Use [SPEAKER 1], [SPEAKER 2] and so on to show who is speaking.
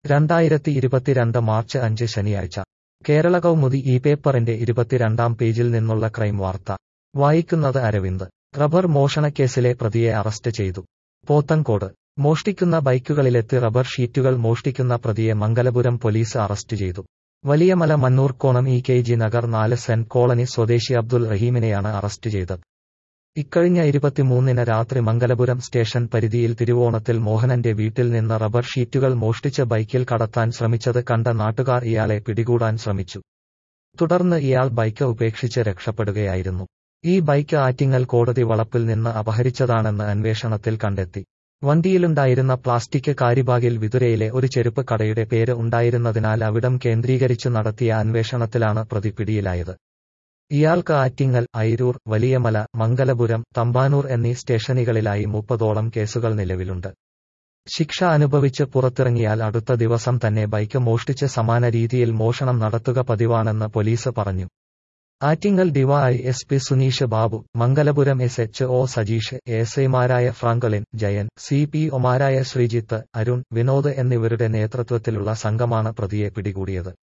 [SPEAKER 1] രണ്ടായിരത്തി ഇരുപത്തിരണ്ട് മാർച്ച് അഞ്ച് ശനിയാഴ്ച കേരള കൗമുദി ഈ പേപ്പറിന്റെ ഇരുപത്തിരണ്ടാം പേജിൽ നിന്നുള്ള ക്രൈം വാർത്ത വായിക്കുന്നത് അരവിന്ദ് റബ്ബർ മോഷണക്കേസിലെ പ്രതിയെ അറസ്റ്റ് ചെയ്തു പോത്തൻകോട് മോഷ്ടിക്കുന്ന ബൈക്കുകളിലെത്തി റബ്ബർ ഷീറ്റുകൾ മോഷ്ടിക്കുന്ന പ്രതിയെ മംഗലപുരം പോലീസ് അറസ്റ്റ് ചെയ്തു Valiyamala Mannoorkonam E K G Nagar നാല് സെന്റ് കോളനി സ്വദേശി അബ്ദുൽ റഹീമിനെയാണ് അറസ്റ്റ് ചെയ്തത് ഇക്കഴിഞ്ഞ ഇരുപത്തിമൂന്നിന് രാത്രി മംഗലപുരം സ്റ്റേഷൻ പരിധിയിൽ തിരുവോണത്തിൽ മോഹനന്റെ വീട്ടിൽ നിന്ന് റബ്ബർ ഷീറ്റുകൾ മോഷ്ടിച്ച് ബൈക്കിൽ കടത്താൻ ശ്രമിച്ചത് കണ്ട നാട്ടുകാർ ഇയാളെ പിടികൂടാൻ ശ്രമിച്ചു തുടർന്ന് ഇയാൾ ബൈക്ക് ഉപേക്ഷിച്ച് രക്ഷപ്പെടുകയായിരുന്നു ഈ ബൈക്ക് ആറ്റിങ്ങൽ കോടതി വളപ്പിൽ നിന്ന് അപഹരിച്ചതാണെന്ന് അന്വേഷണത്തിൽ കണ്ടെത്തി വണ്ടിയിലുണ്ടായിരുന്ന പ്ലാസ്റ്റിക് കാരിബാഗിൽ വിതുരയിലെ ഒരു ചെരുപ്പ് കടയുടെ പേര് ഉണ്ടായിരുന്നതിനാൽ അവിടം കേന്ദ്രീകരിച്ചു നടത്തിയ അന്വേഷണത്തിലാണ് പ്രതി പിടിയിലായത് ഇയാൾക്ക് ആറ്റിങ്ങൽ ഐരൂർ വലിയമല മംഗലപുരം തമ്പാനൂർ എന്നീ സ്റ്റേഷനുകളിലായി മുപ്പതോളം കേസുകൾ നിലവിലുണ്ട് ശിക്ഷ അനുഭവിച്ച് പുറത്തിറങ്ങിയാൽ അടുത്ത ദിവസം തന്നെ ബൈക്ക് മോഷ്ടിച്ച് സമാന രീതിയിൽ മോഷണം നടത്തുക പതിവാണെന്ന് പോലീസ് പറഞ്ഞു Attingal DY S P Suneesh Babu Mangalapuram S H O Sajeesh S ഐമാരായ ഫ്രാങ്കളിൻ ജയൻ സി പി ഒമാരായ ശ്രീജിത്ത് അരുൺ വിനോദ് എന്നിവരുടെ നേതൃത്വത്തിലുള്ള സംഘമാണ് പ്രതിയെ പിടികൂടിയത്